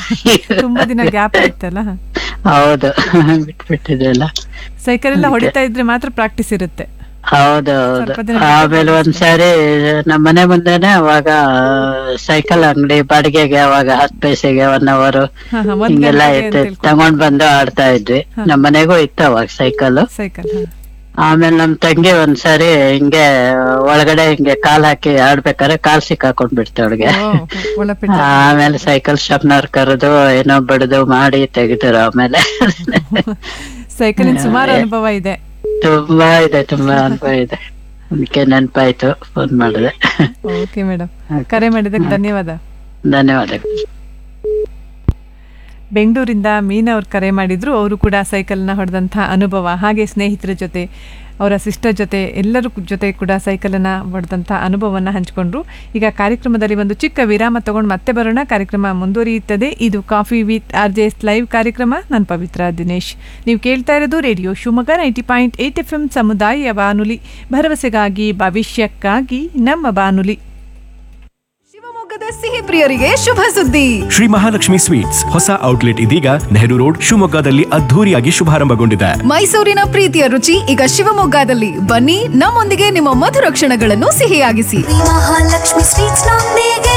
ತುಂಬಾ ದಿನ ಗ್ಯಾಪ್ ಆಯ್ತಲ್ಲ ಹೌದು ಬಿಟ್ಬಿಟ್ಟಿದ್ದೆಲ್ಲ ಸೈಕಲ್ ಎಲ್ಲ ಹೊಡಿತಾ ಇದ್ರೆ ಮಾತ್ರ ಪ್ರಾಕ್ಟೀಸ್ ಇರುತ್ತೆ ಹೌದು ಹೌದು ಸ್ವಲ್ಪ ದಿನ ಆಮೇಲೆ ಒಂದ್ಸಾರಿ ನಮ್ಮ ಮನೆ ಮುಂದೆನೆ ಅವಾಗ ಸೈಕಲ್ ಅಂಗಡಿ ಬಾಡಿಗೆಗೆ ಅವಾಗ ಹತ್ತು ಪೈಸೆಗೆ ಒನ್ ಅವರ್ ಹಾ, ಹಾ, ಒಂದ್ ಹಿಂಗೆಲ್ಲ ಗಂಟೆಗೆ ಇತ್ತು ಅಂತ ಹೇಳ್ಕೊಂಡು. ತಗೊಂಡ್ ಬಂದು ಆಡ್ತಾ ಇದ್ವಿ ನಮ್ಮ ಮನೆಗೂ ಇತ್ತು ಅವಾಗ ಸೈಕಲ್ ಸೈಕಲ್ ಆಮೇಲೆ ನಮ್ ತಂಗಿ ಒಂದ್ಸಾರಿ ಹಿಂಗೆ ಒಳಗಡೆ ಹಿಂಗೆ ಕಾಲ್ ಹಾಕಿ ಆಡ್ಬೇಕಾದ್ರೆ ಕಾಲ್ ಸಿಕ್ಕಾಕೊಂಡ್ ಬಿಡ್ತೆ ಅವಳಿಗೆ ಒಳಪೆಟ್ಟ ಆಮೇಲೆ ಸೈಕಲ್ ಶಾಪ್ನವ್ರ ಕರೆದು ಏನೋ ಬಡ್ದು ಮಾಡಿ ತೆಗಿತಾರೆ ಆಮೇಲೆ ಸೈಕಲಿನ ಸುಮಾರು ಅನುಭವ ಇದೆ ತುಂಬಾ ಇದೆ ತುಂಬಾ ಅನುಭವ ಇದೆ ಅದಕ್ಕೆ ನೆನಪಾಯ್ತು ಫೋನ್ ಮಾಡಿದೆ ಓಕೆ ಮೇಡಮ್ ಕರೆ ಮಾಡಿದ್ದಕ್ಕೆ ಧನ್ಯವಾದ ಧನ್ಯವಾದಗಳು ಬೆಂಗಳೂರಿಂದ ಮೀನಾ ಅವ್ರು ಕರೆ ಮಾಡಿದ್ರು ಅವರು ಕೂಡ ಸೈಕಲ್ನ ಹೊಡೆದಂಥ ಅನುಭವ ಹಾಗೆ ಸ್ನೇಹಿತರ ಜೊತೆ ಅವರ ಸಿಸ್ಟರ್ ಜೊತೆ ಎಲ್ಲರ ಕು- ಜೊತೆ ಕೂಡ ಸೈಕಲನ್ನು ಹೊಡೆದಂಥ ಅನುಭವವನ್ನು ಹಂಚಿಕೊಂಡ್ರು ಈಗ ಕಾರ್ಯಕ್ರಮದಲ್ಲಿ ಒಂದು ಚಿಕ್ಕ ವಿರಾಮ ತಗೊಂಡು ಮತ್ತೆ ಬರೋಣ ಕಾರ್ಯಕ್ರಮ ಮುಂದುವರಿಯುತ್ತದೆ ಇದು coffee with R J S live ಕಾರ್ಯಕ್ರಮ ನಾನು ಪವಿತ್ರ ದಿನೇಶ್ ನೀವು ಕೇಳ್ತಾ ಇರೋದು radio Shivamogga ninety point eight F M ಸಮುದಾಯ ಬಾನುಲಿ ಭರವಸೆಗಾಗಿ ಭವಿಷ್ಯಕ್ಕಾಗಿ ನಮ್ಮ ಬಾನುಲಿ ಶಿವಮೊಗ್ಗದ ಸಿಹಿ ಪ್ರಿಯರಿಗೆ ಶುಭ ಸುದ್ದಿ ಶ್ರೀ ಮಹಾಲಕ್ಷ್ಮಿ ಸ್ವೀಟ್ಸ್ ಹೊಸ ಔಟ್ಲೆಟ್ ಇದೀಗ ನೆಹರು ರೋಡ್ ಶಿವಮೊಗ್ಗದಲ್ಲಿ ಅದ್ಧೂರಿಯಾಗಿ ಶುಭಾರಂಭಗೊಂಡಿದೆ ಮೈಸೂರಿನ ಪ್ರೀತಿಯ ರುಚಿ ಈಗ ಶಿವಮೊಗ್ಗದಲ್ಲಿ ಬನ್ನಿ ನಮ್ಮೊಂದಿಗೆ ನಿಮ್ಮ ಮಧುರ ಕ್ಷಣಗಳನ್ನು ಸಿಹಿಯಾಗಿಸಿ ಮಹಾಲಕ್ಷ್ಮಿ ಸ್ವೀಟ್ಸ್ ನೊಂದಿಗೆ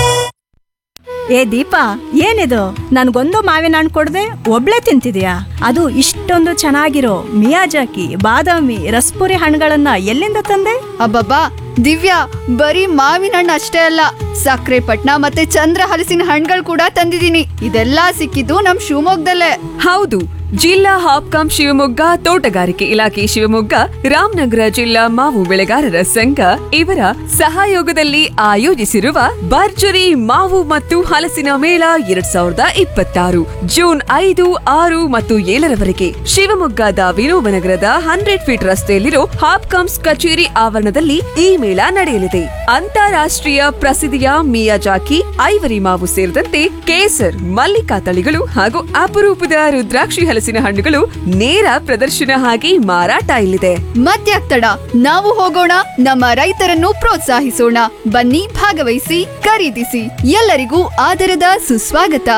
ಏ ದೀಪಾ ಏನಿದು ನನ್ಗೊಂದು ಮಾವಿನ ಹಣ್ಣು ಕೊಡದೆ ಒಬ್ಳೆ ತಿಂತಿದ್ಯಾ ಅದು ಇಷ್ಟೊಂದು ಚೆನ್ನಾಗಿರೋ ಮಿಯಾಜಾಕಿ ಬಾದಾಮಿ ರಸ್ಪುರಿ ಹಣ್ಣುಗಳನ್ನ ಎಲ್ಲಿಂದ ತಂದೆ ಅಬ್ಬಬ್ಬಾ ದಿವ್ಯಾ ಬರೀ ಮಾವಿನ ಹಣ್ಣು ಅಷ್ಟೇ ಅಲ್ಲ ಸಕ್ಕರೆ ಪಟ್ನ ಮತ್ತೆ ಚಂದ್ರ ಹಲಸಿನ ಹಣ್ಣುಗಳು ಕೂಡ ತಂದಿದ್ದೀನಿ ಇದೆಲ್ಲ ಸಿಕ್ಕಿದ್ದು ನಮ್ ಶಿವಮೊಗ್ಗದಲ್ಲೇ ಹೌದು ಜಿಲ್ಲಾ ಹಾಪ್ಕಾಂ ಶಿವಮೊಗ್ಗ ತೋಟಗಾರಿಕೆ ಇಲಾಖೆ ಶಿವಮೊಗ್ಗ ರಾಮನಗರ ಜಿಲ್ಲಾ ಮಾವು ಬೆಳೆಗಾರರ ಸಂಘ ಇವರ ಸಹಯೋಗದಲ್ಲಿ ಆಯೋಜಿಸಿರುವ ಭರ್ಜರಿ ಮಾವು ಮತ್ತು ಹಲಸಿನ ಮೇಳ ಎರಡ್ ಸಾವಿರದ ಇಪ್ಪತ್ತಾರು ಜೂನ್ ಐದು ಆರು ಮತ್ತು ಏಳರವರೆಗೆ ಶಿವಮೊಗ್ಗದ ವಿನೋಬನಗರದ ಹಂಡ್ರೆಡ್ ಫೀಟ್ ರಸ್ತೆಯಲ್ಲಿರೋ ಹಾಪ್ಕಾಮ್ಸ್ ಕಚೇರಿ ಆವರಣದಲ್ಲಿ ಈ ಮೇಳ ನಡೆಯಲಿದೆ ಅಂತಾರಾಷ್ಟ್ರೀಯ ಪ್ರಸಿದ್ಧಿಯ ಮಿಯಾಜಾಕಿ ಐವರಿ ಮಾವು ಸೇರಿದಂತೆ ಕೇಸರ್ ಮಲ್ಲಿಕಾ ತಳಿಗಳು ಹಾಗೂ ಅಪರೂಪದ ರುದ್ರಾಕ್ಷಿ ಹಲಸಿನ ಹಣ್ಣುಗಳು ನೇರ ಪ್ರದರ್ಶನ ಆಗಿ ಮಾರಾಟ ಇಲ್ಲಿದೆ ಮತ್ಯಾಕ್ ತಡ ನಾವು ಹೋಗೋಣ ನಮ್ಮ ರೈತರನ್ನು ಪ್ರೋತ್ಸಾಹಿಸೋಣ ಬನ್ನಿ ಭಾಗವಹಿಸಿ ಖರೀದಿಸಿ ಎಲ್ಲರಿಗೂ ಆದರದ ಸುಸ್ವಾಗತ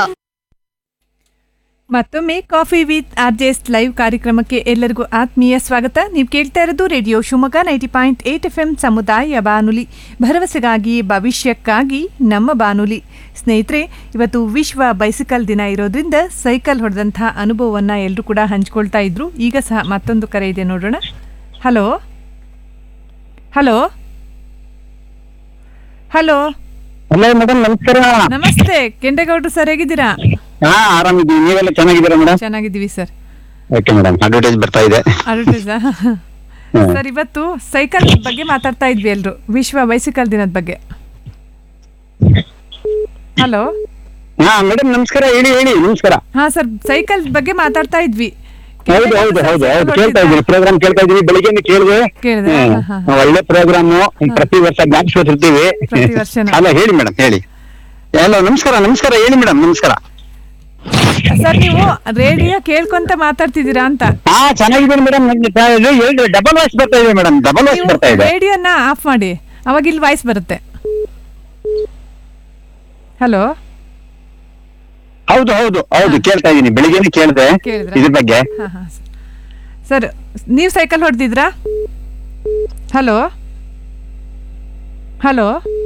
ಮತ್ತೊಮ್ಮೆ coffee with R J S live ಕಾರ್ಯಕ್ರಮಕ್ಕೆ ಎಲ್ಲರಿಗೂ ಆತ್ಮೀಯ ಸ್ವಾಗತ ನೀವು ಕೇಳ್ತಾ ಇರೋದು radio Shivamogga ninety point eight F M ಸಮುದಾಯ ಬಾನುಲಿ ಭರವಸೆಗಾಗಿ ಭವಿಷ್ಯಕ್ಕಾಗಿ ನಮ್ಮ ಬಾನುಲಿ ಸ್ನೇಹಿತರೆ ಇವತ್ತು ವಿಶ್ವ ಬೈಸಿಕಲ್ ದಿನ ಇರೋದ್ರಿಂದ ಸೈಕಲ್ ಹೊಡೆದಂಥ ಅನುಭವವನ್ನು ಎಲ್ಲರೂ ಕೂಡ ಹಂಚ್ಕೊಳ್ತಾ ಇದ್ರು ಈಗ ಸಹ ಮತ್ತೊಂದು ಕರೆ ಇದೆ ನೋಡೋಣ hello hello hello hello madam ನಮಸ್ಕಾರ ನಮಸ್ತೆ ಕೆಂಡೇಗೌಡರು ಸರ್ ಹೇಗಿದ್ದೀರಾ ಹಾ ಆರಾಮಿದ್ದೀವಿ ನೀವೆಲ್ಲ ಚೆನ್ನಾಗಿದ್ದೀರಾ ಮೇಡಮ್ ಚೆನ್ನಾಗಿದ್ದೀವಿ ಸರ್ ಓಕೆ ಮೇಡಮ್ ಅಡ್ವರ್ಟೈಸ್ ಬರ್ತಾ ಇದೆ ಅಡ್ವರ್ಟೈಸಾ ಸರ್ ಇವತ್ತು ಸೈಕಲ್ ಬಗ್ಗೆ ಮಾತಾಡ್ತಾ ಇದ್ವಿ ಎಲ್ರು ವಿಶ್ವ ಬೈಸಿಕಲ್ ದಿನದ ಬಗ್ಗೆ ಹಲೋ ಹಾ ಮೇಡಮ್ ನಮಸ್ಕಾರ ಹೇಳಿ ಹೇಳಿ ನಮಸ್ಕಾರ ಹಾ ಸರ್ ಸೈಕಲ್ ಬಗ್ಗೆ ಮಾತಾಡ್ತಾ ಇದ್ವಿ ಹೌದು ಹೌದು ಹೌದು ಹೌದು ಕೇಳ್ತಾ ಇದ್ದೀನಿ ಪ್ರೋಗ್ರಾಮ್ ಕೇಳ್ತಾ ಇದ್ದೀನಿ ಬೆಳಿಗ್ಗೆ ಕೇಳಿದೆ ಕೇಳಿದೆ, ಹ್ಮ್. ಹಾ, ಹಾ, ಒಳ್ಳೆ ಪ್ರೋಗ್ರಾಮ್ ಪ್ರತಿ ವರ್ಷ ಜ್ಞಾಪಿಸ್ಕೊತಿರ್ತೀವಿ ಪ್ರತಿ ವರ್ಷನೂ. ಅಲ್ಲ ಹೇಳಿ ಮೇಡಮ್ ಹೇಳಿ ಹಲೋ ನಮಸ್ಕಾರ ನಮಸ್ಕಾರ ಹೇಳಿ ಮೇಡಮ್ ನಮಸ್ಕಾರ ಸರ್ ನೀವು ರೇಡಿಯೋ ಕೇಳ್ಕೊಂತ ಮಾತಾಡ್ತಿದ್ದೀರಾ ಅಂತ ಹಾ ಚೆನ್ನಾಗಿದ್ದೀನಿ ಮೇಡಮ್ ಹೇಳಿ ಡಬಲ್ ವಾಯ್ಸ್ ಬರ್ತಾ ಇದೆ ಮೇಡಮ್ ಡಬಲ್ ವಾಯ್ಸ್ ನೀವು ಬರ್ತಾ ಇದೆ ರೇಡಿಯೋನ ಆಫ್ ಮಾಡಿ ಅವಾಗ ಇಲ್ಲಿ ವಾಯ್ಸ್ ಬರುತ್ತೆ ಹಲೋ ಹೌದು ಹೌದು ಹೌದು ಕೇಳ್ತಾ ಇದ್ದೀನಿ ಬೆಳಿಗ್ಗೆನೆ ಕೇಳಿದೆ ಕೇಳಿದ್ರಾ? ಇದ್ರ ಬಗ್ಗೆ ಹಾ ಹಾ ಸರ್ ನೀವು ಸೈಕಲ್ ಹೊಡೆದಿದ್ರಾ ಹಲೋ ಹಲೋ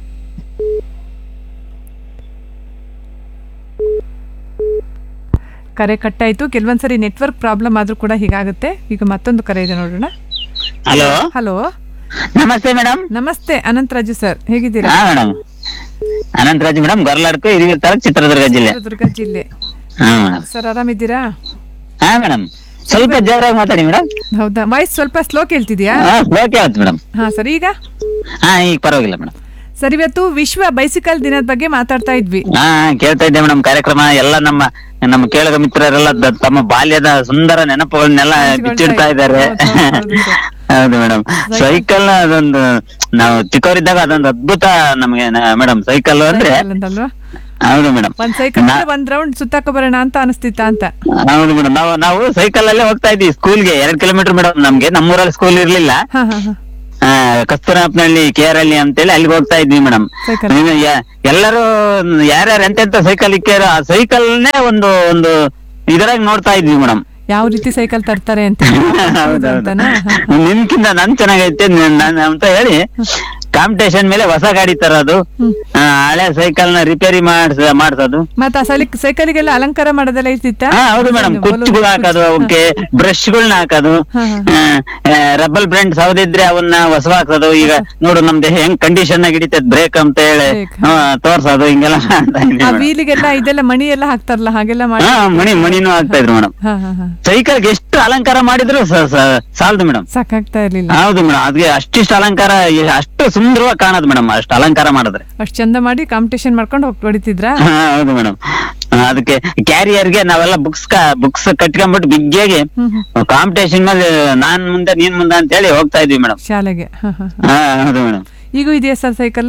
ಕರೆ ಕಟ್ಟಾಯ್ತು ಕೆಲವೊಂದ್ಸರಿ ನೆಟ್ವರ್ಕ್ ಪ್ರಾಬ್ಲಮ್ ಆದ್ರೂ ಕೂಡ ಹೀಗಾಗುತ್ತೆ ಈಗ ಮತ್ತೊಂದು ಕರೆ ಇದೆ ನೋಡೋಣ ಹಲೋ ಹಲೋ ನಮಸ್ತೆ ಮೇಡಮ್ ನಮಸ್ತೆ ಅನಂತರಾಜು ಸರ್ ಹೇಗಿದ್ದೀರಾ ಹಾ ಮೇಡಮ್ ಅನಂತರಾಜ್ ಮೇಡಮ್ ಗೊರ್ಲಾಡ್ಕು ಹಿರಿಯೂರು ತಾಲೂಕ್ ಚಿತ್ರದುರ್ಗ ಜಿಲ್ಲೆ ಚಿತ್ರದುರ್ಗ ಜಿಲ್ಲೆ ಹಾ ಮೇಡಮ್ ಸರ್ ಆರಾಮಿದ್ದೀರಾ ಹಾ ಮೇಡಮ್ ಸ್ವಲ್ಪ ಜೋರಾಗಿ ಮಾತಾಡಿ ಮೇಡಮ್ ಹೌದಾ ವಾಯ್ಸ್ ಸ್ವಲ್ಪ ಸ್ಲೋ ಕೇಳ್ತಿದ್ಯಾ ಹಾ ಓಕೆ ಆಯ್ತು ಮೇಡಮ್ ಹಾ ಸರ್ ಈಗ ಹಾ ಈಗ ಪರವಾಗಿಲ್ಲ ಮೇಡಮ್ ಸರ್ ಇವತ್ತು ವಿಶ್ವ ಬೈಸಿಕಲ್ ದಿನದ ಬಗ್ಗೆ ಮಾತಾಡ್ತಾ ಇದ್ವಿ ಹಾ ಕೇಳ್ತಾ ಇದ್ದೆ ಮೇಡಮ್ ಕಾರ್ಯಕ್ರಮ ಎಲ್ಲ ನಮ್ಮ ನಮ್ಮ ಕೇಳಗ ಮಿತ್ರರೆಲ್ಲ ದ- ತಮ್ಮ ಬಾಲ್ಯದ ಸುಂದರ ನೆನಪುಗಳನ್ನೆಲ್ಲ ಹಂಚ್ಕೊಳ್ತಾ ಬಿಚ್ಚಿಡ್ತಾ ಇದ್ದಾರೆ ಹೌದು, ಹೌದು, ಹೌದು. ಹೌದು ಮೇಡಮ್ ಸೈಕಲ್ ಅದೊಂದು ನಾವು ಚಿಕ್ಕವರಿದ್ದಾಗ ಅದೊಂದು ಅದ್ಭುತ ನಮಗೆ ಮೇಡಮ್ ಸೈಕಲ್ ಅಂದ್ರೆ ಸೈಕಲ್ ಅಂತಲ್ವಾ ಹೌದು ಮೇಡಮ್ ಒಂದ್ ಸೈಕಲ್ ಒಂದ್ ರೌಂಡ್ ಸುತ್ತಾಕ ಬರೋಣ ಅಂತ ಅನಿಸ್ತಿತ್ತ ಅಂತ ಹೌದು ಮೇಡಮ್ ನಾವು ನಾವು ಸೈಕಲ್ ಅಲ್ಲೇ ಹೋಗ್ತಾ ಇದ್ವಿ ಸ್ಕೂಲ್ಗೆ ಎರಡ್ ಕಿಲೋಮೀಟರ್ ಮೇಡಮ್ ನಮ್ಗೆ ನಮ್ಮೂರಲ್ಲಿ ಸ್ಕೂಲ್ ಇರ್ಲಿಲ್ಲ ಹಾ ಹಾ ಹಾ ಆ, ಕಸ್ತೂರಪ್ಪನಹಳ್ಳಿ ಕೇರಳಿ ಅಂತೇಳಿ ಅಲ್ಲಿಗೆ ಹೋಗ್ತಾ ಇದ್ವಿ ಮೇಡಮ್ ಸೈಕಲ್ ಎಲ್ಲರೂ ಯಾರ್ಯಾರು ಎಂತೆಂತ ಸೈಕಲ್ ಇಕ್ಕ್ಯಾರೋ ಆ ಸೈಕಲ್ನೇ ಒಂದು ಒಂದು ಇದರಾಗ ನೋಡ್ತಾ ಇದ್ವಿ ಮೇಡಮ್ ಯಾವ ರೀತಿ ಸೈಕಲ್ ತರ್ತಾರೆ ಅಂತ ಅಂತನಾ? ಹ, ಹ. ನಿಮ್ಕಿಂತ ನನ್ ಚೆನ್ನಾಗೈತೆ ನ- ನಾನ್ ಅಂತ ಹೇಳಿ ಕಾಂಪಿಟೇಷನ್ ಮೇಲೆ ಹೊಸ ಗಾಡಿ ತರೋದು ಆ, ಹಳೆ ಸೈಕಲ್ ನ ರಿಪೇರಿ ಮಾಡ್ಸ ಮಾಡ್ಸೋದು ಮತ್ತೆ ಆ ಸಲಿ ಸೈಕಲಿಗೆಲ್ಲ ಅಲಂಕಾರ ಮಾಡೋದೆಲ್ಲ ಇರ್ತಿತ್ತ ಹಾ ಹೌದು ಮೇಡಮ್ ಕುಚ್ಚುಗಳು ಹಾಕೋದು ಅವಕ್ಕೆ ಬ್ರಷ್ಗಳನ್ನ ಹಾಕೋದು ಹಾ, ರಬ್ಬಲ್ ಬ್ರ್ಯಾಂಡ್ ಸೌದಿದ್ರೆ ಅವನ್ನ ಹೊಸ ಹಾಕೋದು ಈಗ ನೋಡು ನಮ್ದು ಹೆಂಗ್ ಕಂಡೀಷನ್ ಆಗಿ ಹಿಡಿತೈತ್ ಬ್ರೇಕ್ ಅಂತ ಹೇಳಿ Brake. ಹಾ, ತೋರ್ಸೋದು ಹಿಂಗೆಲ್ಲ ಮಾಡ್ತಾ ಇದ್ವಿ ಆ madam. ವೀಲಿಗೆಲ್ಲ ಇದೆಲ್ಲ ಮಣಿ ಎಲ್ಲ ಹಾಕ್ತಾರಲ್ಲ ಹಾಗೆಲ್ಲ ಮಾಡಿ ಹಾ ಮಣಿ ಮಣಿನೂ ಆಗ್ತಾ ಇದ್ರು ಮೇಡಮ್ ಹಾ ಹಾ ಹಾ ಸೈಕಲ್ಗೆ ಎಷ್ಟು ಅಲಂಕಾರ ಮಾಡಿದ್ರು ಸ- ಸ- ಸಾಲದು ಮೇಡಮ್ ಸಾಕಾಗ್ತಾ ಇರ್ಲಿಲ್ಲ ಹೌದು ಮೇಡಮ್ ಅದ್ಗೆ ಅಷ್ಟಿಷ್ಟು ಅಲಂಕಾರ ಎ- ಅಷ್ಟು ಸುಂದರವಾಗಿ ಕಾಣೋದು ಮೇಡಮ್ ಅಷ್ಟು ಅಲಂಕಾರ ಮಾಡಿದ್ರೆ ಅಷ್ಟ್ ಚಂದ ಮಾಡಿ ಕಾಂಪಿಟೇಷನ್ ಮಾಡ್ಕೊಂಡು ಹೋಗಿ ಹೊಡಿತಿದ್ರ ಹಾ, ಹೌದು ಮೇಡಮ್ ಅದಕ್ಕೆ ಕ್ಯಾರಿಯರ್ಗೆ ನಾವೆಲ್ಲ ಬುಕ್ಸ್ ಬುಕ್ಸ್ ಕಟ್ಕೊಂಡ್ಬಿಟ್ಟು ಬಿಗ್ಗೆಗೆ ಕಾಂಪಿಟೇಷನ್ ಮೇಲೆ ನಾನ್ ಮುಂದೆ ನೀನ್ ಮುಂದೆ ಅಂತ ಹೇಳಿ ಹೋಗ್ತಾ ಇದ್ವಿ ಮೇಡಮ್ ಶಾಲೆಗೆ ಹಾ ಹಾ ಹಾ. ಹಾ ಹೌದು ಮೇಡಮ್ ಈಗೂ ಇದೆಯಾ ಸರ್ ಸೈಕಲ್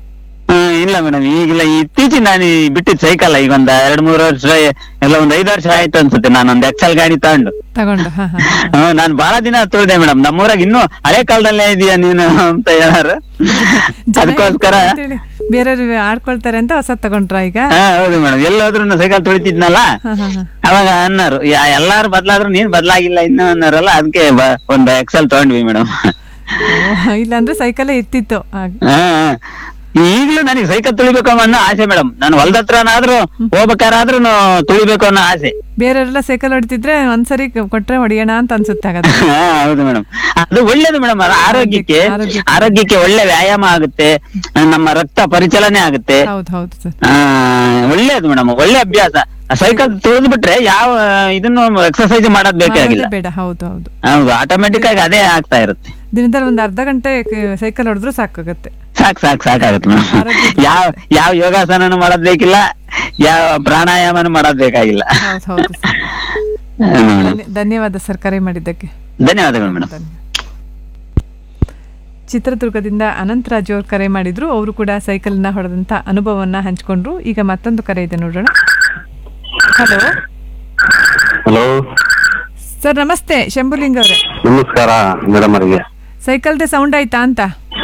ಇಲ್ಲ ಮೇಡಮ್ ಈಗಿಲ್ಲ ಇತ್ತೀಚೆಗೆ ನಾನು ಈ ಬಿಟ್ಟಿದ್ ಸೈಕಲ್ ಈಗ ಒಂದ್ ಎರಡ್ ಮೂರು ವರ್ಷ ಎಲ್ಲ ಒಂದ್ ಐದು ವರ್ಷ ಆಯ್ತು ಅನ್ಸುತ್ತೆ ನಾನು ಒಂದ್ ಎಕ್ಸೆಲ್ ಗಾಡಿ ತಗೊಂಡು ತಗೊಂಡು ಹಾ ಹಾ ಹಾ. ಹ್ಮ್, ನಾನ್ ಬಹಳ ದಿನ ತುಳಿದೆ ಮೇಡಮ್ ನಮ್ಮೂರಾಗ ಇನ್ನೂ ಹಳೆ ಕಾಲದಲ್ಲೇ ಇದೀಯ ನೀನು ಅಂತ ಹೇಳಾರು ಜನ ಅದಕ್ಕೋಸ್ಕರ ಅಂತೇಳಿ ಬೇರೆಯವ್ರು ಆಡ್ಕೊಳ್ತಾರೆ ಅಂತ ಹೊಸ ತಗೊಂಡ್ರ ಈಗ ಹಾ ಹೌದು ಮೇಡಮ್ ಎಲ್ಲಾದ್ರೂ ಸೈಕಲ್ ತುಳಿತಿದ್ನಲ್ಲ ಹಾ ಹಾ ಹಾ ಅವಾಗ ಅನ್ನೋರು ಯಾ- ಎಲ್ಲಾರು ಬದ್ಲಾದ್ರು ನೀನ್ ಬದ್ಲಾಗಿಲ್ಲ ಇನ್ನು ಅನ್ನೋರಲ್ಲ ಅದಕ್ಕೆ ಒಂದ್ ಎಕ್ಸೆಲ್ ತಗೊಂಡ್ವಿ ಮೇಡಮ್ ಓ, ಇಲ್ಲಾಂದ್ರೆ ಸೈಕಲೇ ಇರ್ತಿತ್ತು ಆಗ. ಈಗ್ಲೂ ನನಗೆ ಸೈಕಲ್ ತುಳಿಬೇಕು ಅನ್ನೋ ಆಸೆ ಮೇಡಮ್ ನಾನು ಹೊಲ್ದ ಹತ್ರನಾದ್ರೂ ಹೋಗ್ಬೇಕಾದ್ರೂ ತುಳಿಬೇಕು ಅನ್ನೋ ಆಸೆ ಬೇರೆಯವರೆಲ್ಲ ಸೈಕಲ್ ಹೊಡಿತಿದ್ರೆ ಒಂದ್ಸರಿ ಕೊಟ್ರೆ ಹೊಡಿಯೋಣ ಅಂತ ಅನ್ಸುತ್ತೆ ಹಾಗಾದ್ರೆ ಹಾ, ಹೌದು ಮೇಡಮ್ ಅದು ಒಳ್ಳೇದು ಮೇಡಮ್ ಆರೋಗ್ಯಕ್ಕೆ ಆರೋಗ್ಯಕ್ಕೆ. ಆರೋಗ್ಯಕ್ಕೆ ಒಳ್ಳೆ ವ್ಯಾಯಾಮ ಆಗುತ್ತೆ ನಮ್ಮ ರಕ್ತ ಪರಿಚಲನೆ ಆಗುತ್ತೆ ಹೌದು ಹೌದು ಸರ್ ಆ, ಒಳ್ಳೇದು ಮೇಡಮ್ ಒಳ್ಳೆ ಅಭ್ಯಾಸ ಸೈಕಲ್ ತುಳಿದು ಬಿಟ್ರೆ ಯಾವ ಇದನ್ನು ಎಕ್ಸರ್ಸೈಸ್ ಮಾಡೋದ್ ಬೇಕಾಗಿಲ್ಲ ಬೇಡ ಹೌದು ಹೌದು ಹೌದು ಆಟೋಮೆಟಿಕ್ ಆಗಿ ಅದೇ ಆಗ್ತಾ ಇರುತ್ತೆ ದಿನದಲ್ಲಿ ಒಂದ್ ಅರ್ಧ ಗಂಟೆ ಸೈಕಲ್ ಹೊಡೆದ್ರು ಸಾಕಾಗತ್ತೆ ಸಾಕ್ ಸಾಕ್ ಸಾಕಾಗುತ್ತೆ ಮೇಡಮ್ ಆರೋಗ್ಯ- ಯಾವ ಯಾವ ಯೋಗಾಸನನು ಮಾಡೋದ್ ಬೇಕಿಲ್ಲ ಯಾವ ಪ್ರಾಣಾಯಾಮನು ಮಾಡೋದ್ ಬೇಕಾಗಿಲ್ಲ ಹೌದು ಹೌದು ಸರ್ ಹ್ಮ್ madam. ಧನ್ಯ- ಧನ್ಯವಾದ ಸರ್ ಕರೆ ಮಾಡಿದ್ದಕ್ಕೆ ಧನ್ಯವಾದಗಳು ಮೇಡಮ್ ಚಿತ್ರದುರ್ಗದಿಂದ ಅನಂತರಾಜ್ ಅವ್ರು ಕರೆ ಮಾಡಿದ್ರು ಅವರು ಕೂಡ ಸೈಕಲ್ನ ಹೊಡೆದಂತ ಅನುಭವವನ್ನ ಹಂಚ್ಕೊಂಡ್ರು ಈಗ ಮತ್ತೊಂದು ಕರೆ ಇದೆ ನೋಡೋಣ ಹಲೋ ಹಲೋ ಸರ್ ನಮಸ್ತೆ ಶಂಭುಲಿಂಗ್ ಅವರೇ ನಮಸ್ಕಾರ ಮೇಡಮ್ ಅವರಿಗೆ ಸೈಕಲ್ದೆ ಸೌಂಡ್ ಆಯ್ತಾ ಅಂತ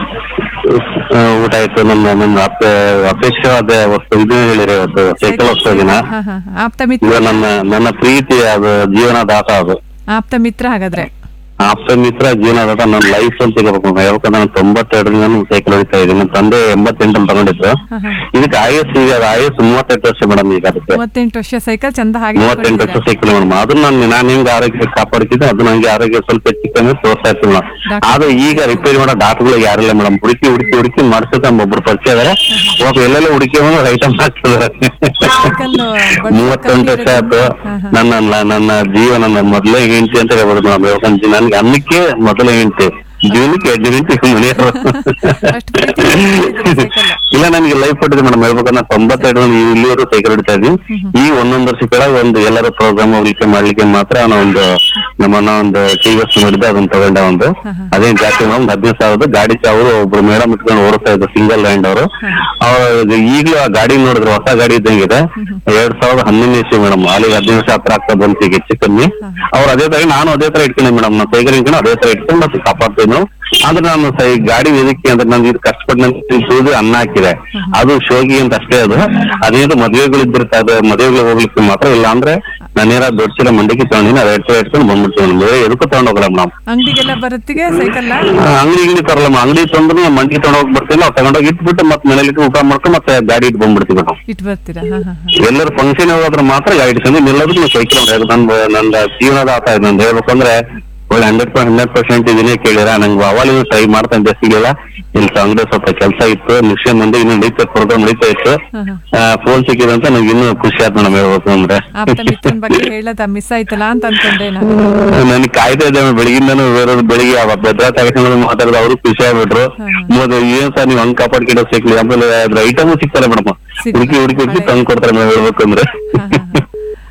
ಊಟ ಆಯ್ತು ನನ್ನ ನನ್ನ ಅಪೇ ಅಪೇಕ್ಷವಾದ ವಸ್ತು ಇದು ಹೇಳಿರಿ ಇವತ್ತು ಸೈಕಲ್ ಹೋಗ್ತಾ ಇದೀನ ಹಾ ಹಾ ಹಾ. ಆಪ್ತ ಮಿತ್ರ ಇದು ನನ್ನ ನನ್ನ ಪ್ರೀತಿ ಅದು ಜೀವನದಾತ ಅದು ಆಪ್ತ ಮಿತ್ರ ಹಾಗಾದ್ರೆ ಆಪ್ತ ಮಿತ್ರ ಜೀವನದಾತ ನನ್ನ ಲೈಫ್ ಅಂತ ಹೇಳ್ಬೇಕು ಯಾಕಂದ್ರೆ ನಾನು ತೊಂಬತ್ತೆರಡರಿಂದ ನಾನು ಸೈಕಲ್ ಹೊಡಿತಾ ಇದ್ದೀನಿ ನನ್ನ ತಂದೆ ಎಂಬತ್ತೆಂಟಲ್ಲಿ ತಗೊಂಡಿದ್ದು ಹಾ ಹಾ ಇದಕ್ಕೆ ಆಯಸ್ ಈಗ ಆಯಸ್ ಮೂವತ್ತೆಂಟು ವರ್ಷ ಮೇಡಮ್ ಈಗ ಅದಕ್ಕೆ ಮೂವತ್ತೆಂಟು ವರ್ಷ ಸೈಕಲ್ ಚಂದ ಹಾಗೆ ಮೂವತ್ತೆಂಟು ವರ್ಷ ಇಟ್ಕೊಂಡಿದ್ದೀರಾ. ಸೈಕಲ್ ಮೇಡಮ್ ಅದನ್ನ ನಾನು ನಾನು ಹೆಂಗ್ ಆರೋಗ್ಯ ಕಾಪಾಡ್ತಿದ್ದೆ ಅದು ನಂಗೆ ಆರೋಗ್ಯ ಸ್ವಲ್ಪ ಹೆಚ್ಚು ಕಮ್ಮಿ ತೋರ್ಸ್ತಾ ಇತ್ತು ಮೇಡಮ್ ಡಾಕ್ಟರ್- ಆದ್ರೆ ಈಗ ರಿಪೇರಿ ಮಾಡೋ ಡಾಕ್ಟರ್ಗಳು ಯಾರಿಲ್ಲ ಮೇಡಮ್ ಹುಡುಕಿ ಹುಡುಕಿ ಹುಡುಕಿ ಮಾಡ್ಸೋಕೆ ನಮ್ಮ ಒಬ್ರು ಪರಿಚಯ ಇದಾರೆ ಒಬ್ಬ ಎಲ್ಲೆಲ್ಲ ಹುಡುಕಿ ಬಂದು ಐಟಮ್ ಹಾಕ್ತಿದಾರೆ ಸೈಕಲ್ ಬಳಸೋ ಮೂವತ್ತೆಂಟು ವರ್ಷ ಆಯ್ತು ಹಾ, ಹಾ. ನನ್ನ ನನ್ನ ಜೀವ ನನ್ನ ಮೊದಲೇ ಹೆಂಡತಿ ಅಂತ ಹೇಳ್ಬೋದು ಮೇಡಮ್ ಯಾಕಂದ್ರೆ ನನ್ಗೆ ಅನ್ನಕ್ಕೆ ಮೊದಲೇ ಹೆಂಡತಿ ಜೀವನಕ್ಕೆ ಎರಡು ಹೆಂಡತಿ ಮನೆಯವರು ಅಷ್ಟು ಪ್ರೀತಿ ಮಾಡ್ತಿದ್ದೀರಾ ಸೈಕಲ್ ಇಲ್ಲ ನನಗೆ ಲೈಫ್ ಕೊಟ್ಟಿದೆ ಮೇಡಮ್ ಹೇಳ್ಬೇಕಂದ್ರೆ ತೊಂಬತ್ತೆರಡು ಇಲ್ಲಿವರೆಗೂ ಸೈಕಲ್ ಹೊಡಿತಾ ಇದ್ವಿ ಈ ಒಂದೊಂದು ವರ್ಷ ಕೆಳಗೆ ಒಂದು ಎಲ್ಲರ ಪ್ರೋಗ್ರಾಮ್ ಹೋಗ್ಲಿಕ್ಕೆ ಮಾಡ್ಲಿಕ್ಕೆ ಮಾತ್ರ ನಾನು ಒಂದು ನಮ್ಮನ್ನ ಒಂದು ಟಿ ವಿ ಎಸ್ ನೋಡಿದ್ದೆ ಅದನ್ನ ತಗೊಂಡೆ ಒಂದು ಅದೇನ್ ಜಾಸ್ತಿ ಮೇಡಮ್ ಹದಿನೈದು ಸಾವಿರದ ಗಾಡಿ ಅವರು ಒಬ್ರು ಮೇಡಮ್ ಇಟ್ಕೊಂಡು ಓಡಿಸ್ತಾ ಇದ್ರು ಸಿಂಗಲ್ ಲೈನ್ ಅವರು ಅವ್ರು ಈಗಲೂ ಆ ಗಾಡಿ ನೋಡಿದ್ರೆ ಹೊಸ ಗಾಡಿ ಇದ್ದಂಗಿದೆ ಎರಡ್ ಸಾವಿರದ ಹನ್ನೊಂದು ಇಸ್ವಿ ಮೇಡಮ್ ಅಲ್ಲಿಗೆ ಹದಿನೈದು ವರ್ಷ ಹತ್ರ ಆಗ್ತಾ ಬಂತು ಈಗ ಹೆಚ್ಚು ಕಮ್ಮಿ ಅವ್ರು ಅದೇ ತರ ನಾನು ಅದೇ ತರ ಇಟ್ಕೊಂಡೆ ಮೇಡಮ್ ನಾನು ಸೈಕಲ್ ಇಟ್ಕೊಂಡು ಅದೇ ತರ ಇಟ್ಕೊಂಡು ಮತ್ತೆ ಕಾಪಾಡ್ತೀನಿ ಆದ್ರೆ ನಾನು ಸೈ ಗಾಡಿ ವೇದಿಕೆ ಅಂದ್ರೆ ನಾನು ಇದು ಕಷ್ಟಪಟ್ಟು ನಾನು ತುಳಿದು ಅನ್ನ ಹಾಕಿದೆ ಅದು ಶೋಗಿ ಅಂತ ಅಷ್ಟೇ ಅದು ಅದೇನು ಮದುವೆಗಳು ಇದ್ದಿರ್ತಾರೆ ಮದುವೆಗಳು ಹೋಗ್ಲಿಕ್ಕೆ ಮಾತ್ರ ಇಲ್ಲ ಅಂದ್ರೆ ನಾನೇನ ದೊಡ್ಡ ಚೀಲ ಮಂಡಿಗೆ ತಗೊಂಡಿನಿ ಅದ್ ಎಟ್ಟು ಇಟ್ಕೊಂಡು ಬಂದ್ಬಿಡ್ತೀನಿ ಬೇರೆ ಎದಕ್ಕೂ ತಗೊಂಡ್ ಹೋಗಲ್ಲ ಮೇಡಮ್ ಅಂಗಡಿಗೆಲ್ಲ ಬರತ್ತಿಗೆ ಸೈಕಲ್ ಅಂಗಡಿ ಗಿಂಗಡಿ ತರಲ್ಲ ಅಂಗಡಿ ತಂದ್ರು ನಾನು ಮಂಡಿಗೆ ತಗೊಂಡ್ ಹೋಗಿ ಬರ್ತೀನಿ ನಾವು ತಗೊಂಡೋಗಿ ಇಟ್ಬಿಟ್ಟು ಮತ್ತೆ ಮನೇಲಿ ಇಟ್ಟು ಊಟ ಮಾಡ್ಕೊಂಡು ಮತ್ತೆ ಗಾಡಿ ಇಟ್ಟು ಬಂದ್ಬಿಡ್ತೀವಿ ಮೇಡಮ್ ಇಟ್ಟು ಬರ್ತೀರಾ ಹಾ ಹಾ ಹಾ ಎಲ್ಲರೂ ಫಂಕ್ಷನ್ ಹೋಗೋದ್ರ ಮಾತ್ರ ಗಾಡಿ ಇಟ್ಕೊಂಡು ನಿಲ್ಲೋದಕ್ಕೆ ನೀವು ಸೈಕಲ್ ನನ್ನ ನನ್ನ ಜೀವನದ ಆತ ಇದೆ ನಂದು ಹೇಳ್ಬೇಕಂದ್ರೆ ಒಳ್ಳೆ ಹಂಡ್ರೆಡ್ ಹಂಡ್ರೆಡ್ ಪರ್ಸೆಂಟ್ ಇದನ್ನೇ ಕೇಳಿರ ನಂಗೆ ಅವಾಗಲೂ ಟ್ರೈ ಮಾಡ್ತಾ ಇದ್ದೆ ಸಿಗಲಿಲ್ಲ ಇಲ್ಲಿ ಅಂಗಡಿ ಸ್ವಲ್ಪ ಕೆಲಸ ಇತ್ತು ನಿಶ್ಚಯ ಮುಂದೆ ಇನ್ನು ನಡೀತಾ ಪ್ರೋಗ್ರಾಮ್ ನಡೀತಾ ಇತ್ತು ಫೋನ್ ಸಿಕ್ಕಿದೆ ಅಂತ ನಂಗೆ ಇನ್ನೂ ಖುಷಿ ಆಯ್ತು ಮೇಡಮ್ ಹೇಳ್ಬೇಕು ಅಂದ್ರೆ ಆಪ್ತ ಮಿತ್ರನ ಬಗ್ಗೆ ಹೇಳದ ಮಿಸ್ ಆಯ್ತಲ್ಲ ಅಂತ ಅನ್ಕೊಂಡೆ ನಾನು ನನಗೆ ಕಾಯ್ತಾ ಇದ್ದೆ ಬೆಳಗಿಂದನೂ ಬೇರೆಯವ್ರು ಬೆಳಿಗ್ಗೆ ಅವ ಭದ್ರಾ ತಗೊಂಡು ಮಾತಾಡಿದ ಅವರು ಖುಷಿ ಆಗ್ಬಿಟ್ರು ಮೊದಲು ಏನ್ ಸರ್ ನೀವು ಹಂಗ್ ಕಾಪಾಡ್ಕೊಂಡು ಸಿಕ್ಲಿ ಆಮೇಲೆ ಅದ್ರ ಐಟಮು ಸಿಗ್ತಾರೆ ಮೇಡಮ್ ಸಿಗ್ತದೆ. ಹುಡುಕಿ ಹುಡುಕಿ ಹುಡುಕಿ ತಂದು ಕೊಡ್ತಾರೆ ಮೇಡಮ್ ಹೇಳ್ಬೇಕು ಅಂದ್ರೆ ಹಾ, ಹಾ, ಹಾ.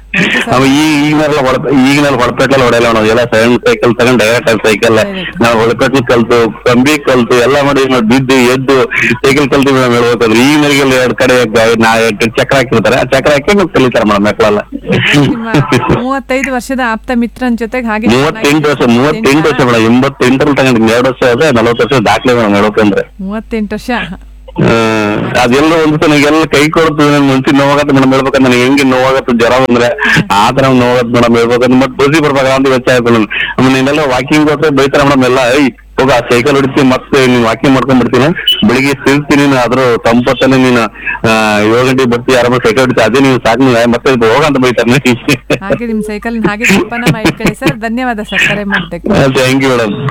ಅವ ಈ ಈಗಿನೆಲ್ಲ ಹೊಳ ಈಗಿನೆಲ್ಲ ಹೊಳಪೆಟ್ಲೆಲ್ಲ ಹೊಡೆಯಲ್ಲ ನಾವು ಎಲ್ಲ ಸಣ್ಣ ಸೈಕಲ್ ತಗೊಂಡ್ ಡೈರೆಕ್ಟ್ ಆಗಿ ಸೈಕಲ್ ನಾವು ಹೊಳಪೆಟ್ಲು ಕಲ್ತು ಕಂಬಿ ಕಲ್ತು ಎಲ್ಲ ಮಾಡಿ ನಾವು ಬಿದ್ದು ಎದ್ದು ಸೈಕಲ್ ಕಲ್ತು ಮೇಡಮ್ ಹೇಳ್ಬೇಕಾದ್ರೆ ಈ ಮೇರೆಗೆಲ್ಲ ಎರಡ್ ಕಡೆ ಗ- ನಾ ಎರಡ್ ಚಕ್ರ ಹಾಕಿರ್ತಾರೆ ಆ ಚಕ್ರ ಹಾಕಿ ನಾವು ಕಲಿತಾರೆ ಮೇಡಮ್ ಮಕ್ಕಳೆಲ್ಲ ನಿಮ್ಮ ಮೂವತ್ತೈದು ವರ್ಷದ ಆಪ್ತ ಮಿತ್ರನ ಜೊತೆಗೆ ಹಾಗೆ ಮೂವತ್ತೆಂಟು ವರ್ಷ ಮೂವತ್ತೆಂಟು ವರ್ಷ ಮೇಡಮ್ ಎಂಬತ್ತೆಂಟರಲ್ಲಿ ತಗೊಂಡಿದ್ದೀನಿ ಎರಡು ವರ್ಷ ಆದ್ರೆ ನಲವತ್ತು ವರ್ಷ ದಾಖಲೆ ಮೇಡಮ್ ಹೇಳ್ಬೇಕಂದ್ರೆ ಮೂವತ್ತೆಂಟು ವರ್ಷ ಹ್ಮ್. ಅದೆಲ್ಲ ಒಂದು ನನಗೆಲ್ಲ ಕೈ ಕೊಡ್ತು ನನ್ ಮನ್ಸಿಗೆ ನೋವಾಗತ್ತೆ ಮೇಡಮ್ ಹೇಳ್ಬೇಕಂದ್ರೆ ನನಗೆ ಹೆಂಗೆ ನೋವಾಗತ್ತೆ ಜ್ವರ ಬಂದ್ರೆ ಆ ತರ ನೋವಾಗತ್ತೆ ಮೇಡಮ್ ಹೇಳ್ಬೇಕಂದ್ರೆ ಮತ್ತೆ ಬಸ್ಸಿಗೆ ಬರ್ಬೇಕಾ ಅಂತ ವೆಚ್ಚ ಆಯ್ತು ಮೇಡಮ್ ಆಮೇಲೆ ನೀನೆಲ್ಲ ವಾಕಿಂಗ್ ಹೋದ್ರೆ ಬೈತಾರೆ ಮೇಡಮ್ ಎಲ್ಲ ಐ ಹೋಗ ಸೈಕಲ್ ಹೊಡಿತೀನಿ ಮತ್ತೆ ನೀನ್ ವಾಕಿಂಗ್ ಮಾಡ್ಕೊಂಡ್ ಬಿಡ್ತೀನಿ ಬೆಳಿಗ್ಗೆ ತಿರ್ತೀನಿ ನೀನು ಅದ್ರ ತಂಪತ್ತಲ್ಲಿ ನೀನು ಆ, ಏಳು ಗಂಟೆಗೆ ಬರ್ತೀವಿ ಆರಾಮ ಸೈಕಲ್ ಹೊಡಿತೀವಿ ಅದೇ ನೀವು ಸಾಕು ನೀವು ಮತ್ತೆ ಇದು ಹೋಗ ಅಂತ ಬೈತಾರೆ ಹಾಗೆ ನಿಮ್ ಸೈಕಲ್ ಹಾಗೆ ಜೋಪಾನ ಮಾಡಿಟ್ಕೊಳ್ಳಿ ಸರ್ ಧನ್ಯವಾದ ಸರ್ ಕರೆ ಮಾಡಿದ್ದಕ್ಕೆ ಥ್ಯಾಂಕ್ ಯು ಮೇಡಮ್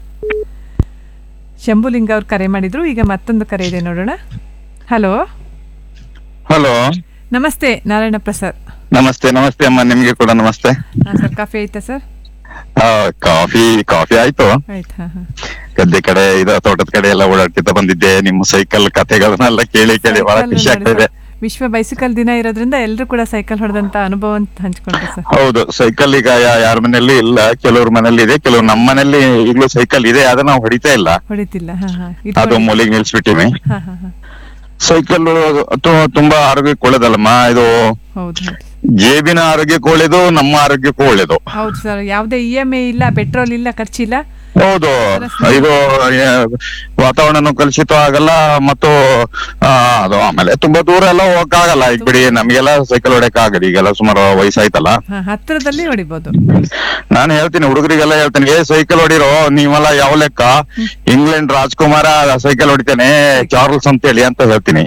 ಶಂಭುಲಿಂಗ ಅವ್ರು ಕರೆ ಮಾಡಿದ್ರು ಈಗ ಮತ್ತೊಂದು ಕರೆ ಇದೆ ನೋಡೋಣ ಹಲೋ ಹಲೋ ನಮಸ್ತೆ ನಾರಾಯಣ ಪ್ರಸಾದ್ ನಮಸ್ತೆ ನಮಸ್ತೆ ಅಮ್ಮ ನಿಮ್ಗೆ ಕೂಡ ನಮಸ್ತೆ ಹಾ ಸರ್ ಕಾಫಿ ಆಯ್ತಾ ಸರ್ ಆ, ಕಾಫಿ ಕಾಫಿ ಆಯ್ತು ಆಯ್ತು ಹಾ ಹಾ ಗದ್ದೆ ಕಡೆ ಇದು ತೋಟದ ಕಡೆ ಎಲ್ಲ ಓಡಾಡ್ತಿದ್ದ ಬಂದಿದ್ದೆ ನಿಮ್ಮ ಸೈಕಲ್ ಕಥೆಗಳನ್ನೆಲ್ಲ ಕೇಳಿ ಕೇಳಿ ಬಹಳ ಸೈಕಲ್ ಖುಷಿ ನೋಡಿ ಆಗ್ತಿದೆ ಸರ್, ವಿಶ್ವ ಬೈಸಿಕಲ್ ದಿನ ಇರೋದ್ರಿಂದ ಎಲ್ಲರೂ ಕೂಡ ಸೈಕಲ್ ಹೊಡೆದಂತ ಅನುಭವ ಅಂತ ಹಂಚ್ಕೊಂಡ್ರು ಸರ್ ಹೌದು ಸೈಕಲ್ ಈಗ ಯಾ- ಯಾರ ಮನೆಯಲ್ಲಿ ಇಲ್ಲ ಕೆಲವ್ರ ಮನೇಲಿ ಇದೆ ಕೆಲವ್ರು ನಮ್ಮ ಮನೇಲಿ ಈಗಲೂ ಸೈಕಲ್ ಇದೆ ಆದ್ರೆ ನಾವು ಹೊಡಿತಾ ಇಲ್ಲ ಹೊಡಿತಿಲ್ಲ ಹಾ ಹಾ ಅದು ಇಟ್ಕೊಳ್ಳಿ. ಮೂಲೆಗೆ ನಿಲ್ಸ್ಬಿಟ್ಟಿವಿ ಹಾ ಹಾ ಹಾ ಸೈಕಲ್ ತುಂಬಾ ಆರೋಗ್ಯಕ್ಕೆ ಒಳ್ಳೇದಲ್ಲಮ್ಮ ಇದು ಹೌದು ಹೌದು ಜೇಬಿನ ಆರೋಗ್ಯಕ್ಕೆ ಒಳ್ಳೇದು ನಮ್ಮ ಆರೋಗ್ಯಕ್ಕೂ ಒಳ್ಳೇದು ಹೌದು ಸರ್ ಯಾವುದೇ ಇ ಎಮ್ ಐ ಇಲ್ಲ ಪೆಟ್ರೋಲ್ ಇಲ್ಲ ಖರ್ಚಿಲ್ಲ ಹೌದು ಇದು ಆ, ವಾತಾವರಣನೂ ಕಲುಷಿತ ಆಗಲ್ಲ ಮತ್ತು ಆ, ಅದು ಆಮೇಲೆ ತುಂಬಾ ದೂರ ಎಲ್ಲ ಹೋಗಕ್ಕಾಗಲ್ಲ ಈಗ ಬಿಡಿ ನಮ್ಗೆಲ್ಲ ಸೈಕಲ್ ಹೊಡೆಯಕ್ ಆಗಲ್ಲ ಈಗೆಲ್ಲ ಸುಮಾರು ವಯಸ್ಸಾಯ್ತಲ್ಲ ಹಾ ಹತ್ತಿರದಲ್ಲಿ ಹೊಡಿಬೋದು ನಾನು ಹೇಳ್ತೀನಿ ಹುಡುಗರಿಗೆಲ್ಲ ಹೇಳ್ತೀನಿ ಏ ಸೈಕಲ್ ಹೊಡಿರೋ ನೀವೆಲ್ಲ ಯಾವ ಲೆಕ್ಕ ಇಂಗ್ಲೆಂಡ್ ರಾಜ್ಕುಮಾರ ಸೈಕಲ್ ಹೊಡಿತೇನೆ ಚಾರ್ಲ್ಸ್ ಅಂತ ಹೇಳಿ ಅಂತ ಹೇಳ್ತೀನಿ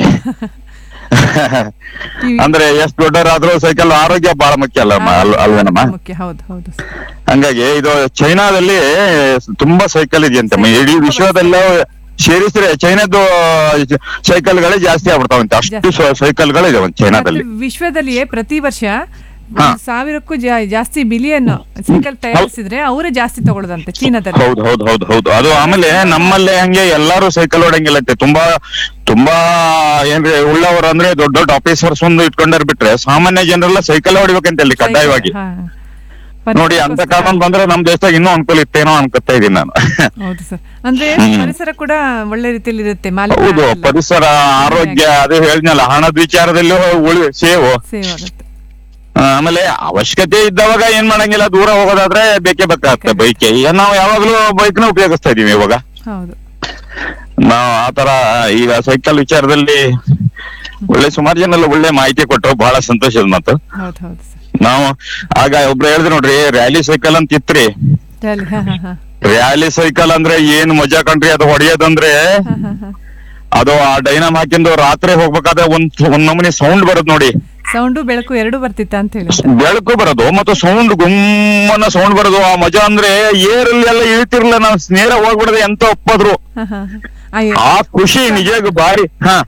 ಅಂದ್ರೆ ಎಷ್ಟ್ ದೊಡ್ಡವರಾದ್ರೂ ಸೈಕಲ್ ಆರೋಗ್ಯ ಬಹಳ ಮುಖ್ಯ ಅಲ್ಲ ಅಲ್- ಅಲ್ವೇನಮ್ಮ ಮುಖ್ಯ ಹೌದು ಹೌದು ಸರ್ ಹಂಗಾಗಿ ಇದು ಚೈನಾದಲ್ಲಿ ತುಂಬಾ ಸೈಕಲ್ ಇದೆಯಂತೆ ಇಡೀ ವಿಶ್ವದಲ್ಲೂ ಸೇರಿಸಿದ್ರೆ ಚೈನಾದ್ದು ಸೈಕಲ್ಗಳೇ ಜಾಸ್ತಿ ಆಗ್ಬಿಡ್ತಾವಂತೆ ಅಷ್ಟು ಸೈಕಲ್ಗಳು ಇದಾವೆ ಚೈನಾದಲ್ಲಿ ಮತ್ತು ವಿಶ್ವದಲ್ಲಿಯೇ ಪ್ರತಿ ವರ್ಷ ಒಂದು ಸಾವಿರಕ್ಕೂ ಜಾ- ಜಾಸ್ತಿ ಬಿಲಿಯನ್ ಸೈಕಲ್ ತಯಾರಿಸಿದ್ರೆ ಅವರೇ ಜಾಸ್ತಿ ತಗೊಳ್ಳೋದಂತೆ ಚೀನಾದಲ್ಲಿ ಹೌದು ಹೌದು ಹೌದು ಹೌದು ಅದು ಆಮೇಲೆ ನಮ್ಮಲ್ಲಿ ಹಂಗೆ ಎಲ್ಲಾರು ಸೈಕಲ್ ಹೊಡಂಗಿಲ್ಲ ಅಂತೆ ತುಂಬಾ ತುಂಬಾ ಏನ್ರಿ ಉಳ್ಳವರು ಅಂದ್ರೆ ದೊಡ್ಡ ದೊಡ್ಡ ಆಫೀಸರ್ಸ್ ಒಂದು ಇಟ್ಕೊಂಡಾರ ಬಿಟ್ರೆ ಸಾಮಾನ್ಯ ಜನರೆಲ್ಲ ಸೈಕಲ್ ಹೊಡಿಬೇಕಂತ ಅಲ್ಲಿ ಕಡ್ಡಾಯವಾಗಿ ಹಾ ನೋಡಿ ಅಂತ ಕಾನೂನು ಬಂದ್ರೆ ನಮ್ ದೇಶದಾಗ ಇನ್ನೂ ಅನುಕೂಲ ಇತ್ತೇನೋ ಅನ್ಕೋತಾ ಇದೀನಿ ನಾನು ಹೌದು ಸರ್ ಅಂದ್ರೆ ಹ್ಮ್. ಪರಿಸರ ಕೂಡ ಒಳ್ಳೆ ರೀತಿಯಲ್ಲಿ ಇರುತ್ತೆ ಮಾಲಿನ್ಯ ಹೌದು ಆಗಲ್ಲ. ಪರಿಸರ ಆರೋಗ್ಯ ಅದೇ ಹೇಳ್ನಲ್ಲ ಹಣದ ವಿಚಾರದಲ್ಲಿ ಉಳಿ ಸೇವು ಸೇವ್ ಆಗುತ್ತೆ ಆ, ಆಮೇಲೆ ಅವಶ್ಯಕತೆ ಇದ್ದವಾಗ ಏನ್ ಮಾಡಂಗಿಲ್ಲ ದೂರ ಹೋಗೋದಾದ್ರೆ ಬೇಕೇ ಬೇಕಾಗುತ್ತೆ ಬೈಕ್ ಈಗ ನಾವು ಯಾವಾಗ್ಲೂ ಬೈಕ್ ನ ಉಪಯೋಗಿಸ್ತಾ ಇದೀವಿ ಇವಾಗ ಹೌದು ನಾವು ಆತರ ಈಗ ಸೈಕಲ್ ವಿಚಾರದಲ್ಲಿ ಒಳ್ಳೆ ಸುಮಾರು ಜನ ಎಲ್ಲ ಒಳ್ಳೆ ಮಾಹಿತಿ ಕೊಟ್ಟರು ಬಹಳ ಸಂತೋಷದ ಮಾತು ಹೌದು ಹೌದು ಸರ್ ನಾವು ಆಗ ಒಬ್ರು ಹೇಳಿದ್ರು ನೋಡ್ರಿ ರ್ಯಾಲಿ ಸೈಕಲ್ ಅಂತ ಇತ್ರಿ ರ್ಯಾಲಿ ಹಾ ಹಾ ಹಾ ರ್ಯಾಲಿ ಸೈಕಲ್ ಅಂದ್ರೆ ಏನ್ ಮಜಾ ಕಣ್ರಿ ಅದು ಹೊಡೆಯೋದಂದ್ರೆ ಅದು ಆ ಡೈನಮ್ ಹಾಕಿಂದು ರಾತ್ರಿ ಹೋಗ್ಬೇಕಾದ್ರೆ ಒಂದ್ ಒಂದ್ ನಮೂನಿ ಸೌಂಡ್ ಬರೋದ್ ನೋಡಿ ಸೌಂಡು ಬೆಳಕು ಎರಡು ಬರ್ತಿತ್ತ ಅಂತ ಹೇಳಿ ಬೆಳಕು ಬರೋದು ಮತ್ತು ಸೌಂಡ್ ಗುಮ್ಮನ ಸೌಂಡ್ ಬರೋದು ಆ ಮಜಾ ಅಂದ್ರೆ ಏರಲ್ಲಿ ಎಲ್ಲ ಇಳ್ತಿರ್ಲಿಲ್ಲ ನಾವು ನೇರ ಹೋಗ್ಬಿಡದೆ ಎಂತ ಒಪ್ಪದ್ರು ಹಾ ಹಾ ಹಾ. ಆ, ಎ- ಆ ಖುಷಿ ನಿಜಕ್ಕೂ ಭಾರಿ ಹಾ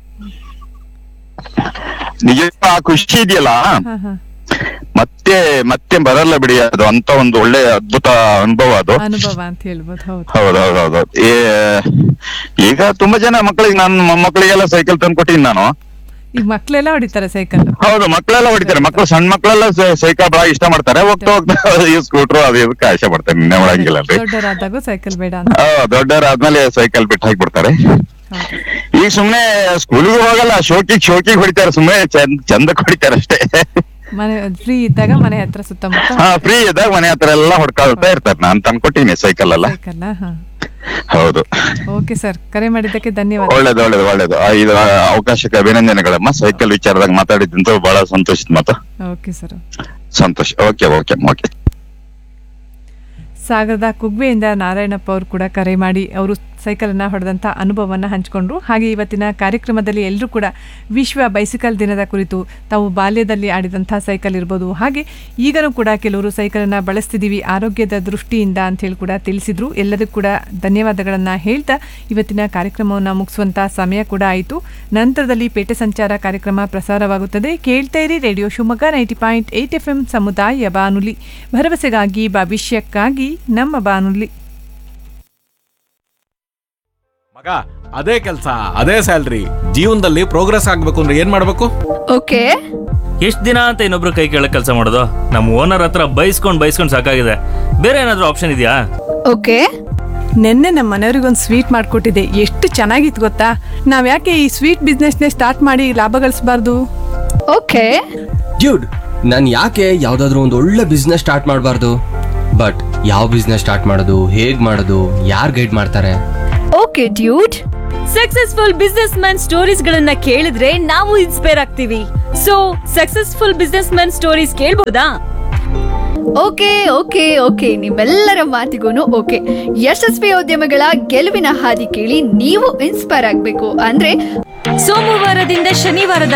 ನಿಜ ಆ ಖುಷಿ ಇದೆಯಲ್ಲ ಹಾ ಹಾ ಮತ್ತೆ ಮತ್ತೆ ಬರಲ್ಲ ಬಿಡಿ ಅದು ಅಂತ ಒಂದು ಒಳ್ಳೆ ಅದ್ಭುತ ಅನುಭವ ಅದು ಅನುಭವ ಅಂತ ಹೇಳ್ಬೋದು ಹೌದು ಹೌದೌದೌದು ಈಗ ತುಂಬಾ ಜನ ಮಕ್ಕಳಿಗೆ ನಾನು ಮೊಮ್ಮಕ್ಕಳಿಗೆಲ್ಲ ಸೈಕಲ್ ತಂದ್ಕೊಟ್ಟಿನಿ ನಾನು ಈಗ ಮಕ್ಳೆಲ್ಲ ಹೊಡಿತಾರೆ ಸೈಕಲ್ ಹೌದು ಮಕ್ಕಳೆಲ್ಲ ಹೊಡಿತಾರೆ ಮಕ್ಕಳು ಸಣ್ಣ ಮಕ್ಕಳೆಲ್ಲ ಸೈಕಲ್ ಬಹಳ ಇಷ್ಟ ಮಾಡ್ತಾರೆ ಹೋಗ್ತಾ ಹೋಗ್ತಾ ಈ ಸ್ಕೂಟರ್ ಅದು ಇದಕ್ಕೆ ಆಸೆ ಪಡ್ತಾರೆ ನಿನ್ನೆ ಒಳಗಿಲ್ಲಲ್ರಿ ದೊಡ್ಡವರಾದಾಗೂ ಸೈಕಲ್ ಬೇಡ ಅಂತ ದೊಡ್ಡವರಾದ್ಮೇಲೆ ಸೈಕಲ್ ಬಿಟ್ಟು ಹಾಕ್ಬಿಡ್ತಾರೆ ಈಗ ಸುಮ್ನೆ ಸ್ಕೂಲಿಗೂ ಹೋಗಲ್ಲ ಶೋಕಿಗ್ ಶೋಕಿಗ್ ಹೊಡಿತಾರೆ ಸುಮ್ನೆ ಚಂದ ಚಂದಕ್ ಹೊಡಿತಾರೆ ಅಷ್ಟೇ ಮನೆ ಫ್ರೀ ಇದ್ದಾಗ ಮನೆ ಹತ್ರ ಸುತ್ತಮುತ್ತ ಹಾ ಫ್ರೀ ಇದ್ದಾಗ ಮನೆ ಹತ್ರ ಎಲ್ಲ ಹೊಡ್ಕೊಳ್ತಾ ಇರ್ತಾರೆ ನಾನ್ ತಂದ್ಕೊಟ್ಟಿನಿ ಸೈಕಲ್ ಎಲ್ಲ ಸೈಕಲ್ ಹಾ ಹೌದು ಓಕೆ ಸರ್ ಕರೆ ಮಾಡಿದ್ದಕ್ಕೆ ಧನ್ಯವಾದ ಒಳ್ಳೇದು ಒಳ್ಳೇದು ಒಳ್ಳೇದು ಆ, ಇದು ಆ, ಅವಕಾಶಕ್ಕೆ ಅಭಿನಂದನೆಗಳಮ್ಮ ಸೈಕಲ್ ವಿಚಾರದಾಗ ಮಾತಾಡಿದ್ದಂತ ಬಹಳ ಸಂತೋಷದ ಮಾತು ಓಕೆ ಸರ್ ಸಂತೋಷ ಓಕೆ ಓಕೆ ಓಕೆ ಸಾಗರದ ಕುಗ್ವೆಯಿಂದ ನಾರಾಯಣಪ್ಪ ಅವರು ಕೂಡ ಕರೆ ಮಾಡಿ ಅವರು ಸೈಕಲನ್ನು ಹೊಡೆದಂಥ ಅನುಭವವನ್ನು ಹಂಚಿಕೊಂಡ್ರು ಹಾಗೆ ಇವತ್ತಿನ ಕಾರ್ಯಕ್ರಮದಲ್ಲಿ ಎಲ್ಲರೂ ಕೂಡ ವಿಶ್ವ ಬೈಸಿಕಲ್ ದಿನದ ಕುರಿತು ತಾವು ಬಾಲ್ಯದಲ್ಲಿ ಆಡಿದಂಥ ಸೈಕಲ್ ಇರ್ಬೋದು ಹಾಗೆ ಈಗಲೂ ಕೂಡ ಕೆಲವರು ಸೈಕಲನ್ನು ಬಳಸ್ತಿದ್ದೀವಿ ಆರೋಗ್ಯದ ದೃಷ್ಟಿಯಿಂದ ಅಂತ ಹೇಳಿ ಕೂಡ ತಿಳಿಸಿದ್ರು ಎಲ್ಲದಕ್ಕೂ ಕೂಡ ಧನ್ಯವಾದಗಳನ್ನು ಹೇಳ್ತಾ ಇವತ್ತಿನ ಕಾರ್ಯಕ್ರಮವನ್ನು ಮುಗಿಸುವಂಥ ಸಮಯ ಕೂಡ ಆಯಿತು ನಂತರದಲ್ಲಿ ಪೇಟೆ ಸಂಚಾರ ಕಾರ್ಯಕ್ರಮ ಪ್ರಸಾರವಾಗುತ್ತದೆ ಕೇಳ್ತಾ ಇರಿ radio Shivamogga ninety point eight F M ಸಮುದಾಯ ಬಾನುಲಿ ಭರವಸೆಗಾಗಿ ಭವಿಷ್ಯಕ್ಕಾಗಿ ನಮ್ಮ ಬಾನುಲಿ ಮಗ ಅದೇ ಕೆಲಸ ಅದೇ ಸ್ಯಾಲ್ರಿ ಜೀವನದಲ್ಲಿ ಪ್ರೋಗ್ರೆಸ್ ಆಗ್ಬೇಕು ಅಂದ್ರೆ ಏನ್ ಮಾಡ್ಬೇಕು ಓಕೆ ಎಷ್ಟು ದಿನ ಅಂತ ಇನ್ನೊಬ್ರು ಕೈ ಕೆಳಗೆ ಕೆಲಸ ಮಾಡೋದು ನಮ್ಮ ಓನರ್ ಹತ್ರ ಬೈಸ್ಕೊಂಡು ಬೈಸ್ಕೊಂಡು ಸಾಕಾಗಿದೆ ಬೇರೆ ಏನಾದರೂ ಆಪ್ಷನ್ ಇದೆಯಾ ಓಕೆ ನಿನ್ನೆ ನಮ್ಮ ಮನೆಯವ್ರಿಗೊಂದು ಸ್ವೀಟ್ ಮಾಡಿಕೊಟ್ಟಿದ್ದೆ ಎಷ್ಟು ಚೆನ್ನಾಗಿತ್ತು ಗೊತ್ತಾ ನಾವು ಯಾಕೆ ಈ ಸ್ವೀಟ್ ಬಿಸ್ನೆಸ್ನೇ ಸ್ಟಾರ್ಟ್ ಮಾಡಿ ಲಾಭ ಗಳಿಸಬಾರ್ದು ಓಕೆ ಡ್ಯೂಡ್ ನಾನು ಯಾಕೆ ಯಾವ್ದಾದ್ರು ಒಂದು ಒಳ್ಳೆ ಬಿಸ್ನೆಸ್ ಸ್ಟಾರ್ಟ್ ಮಾಡಬಾರ್ದು ಬಟ್ ಯಾವ ಬಿಸ್ನೆಸ್ ಸ್ಟಾರ್ಟ್ ಮಾಡೋದು ಹೇಗ್ ಮಾಡೋದು ಯಾರು ಗೈಡ್ ಮಾಡ್ತಾರೆ okay dude successful business man stories ಗಳನ್ನ ಕೇಳಿದ್ರೆ ನಾವು ಇನ್ಸ್ಪೈರ್ ಆಗ್ತೀವಿ so successful business man stories ಕೇಳ್ಬೋದಾ ಓಕೆ ಓಕೆ ಓಕೆ ನಿಮ್ಮೆಲ್ಲರ ಮಾತಿಗೂ ಓಕೆ ಯಶಸ್ವಿ ಉದ್ಯಮಗಳ ಗೆಲುವಿನ ಹಾದಿ ಕೇಳಿ ನೀವು ಇನ್ಸ್ಪೈರ್ ಆಗಬೇಕು ಅಂದ್ರೆ ಸೋಮವಾರದಿಂದ ಶನಿವಾರದ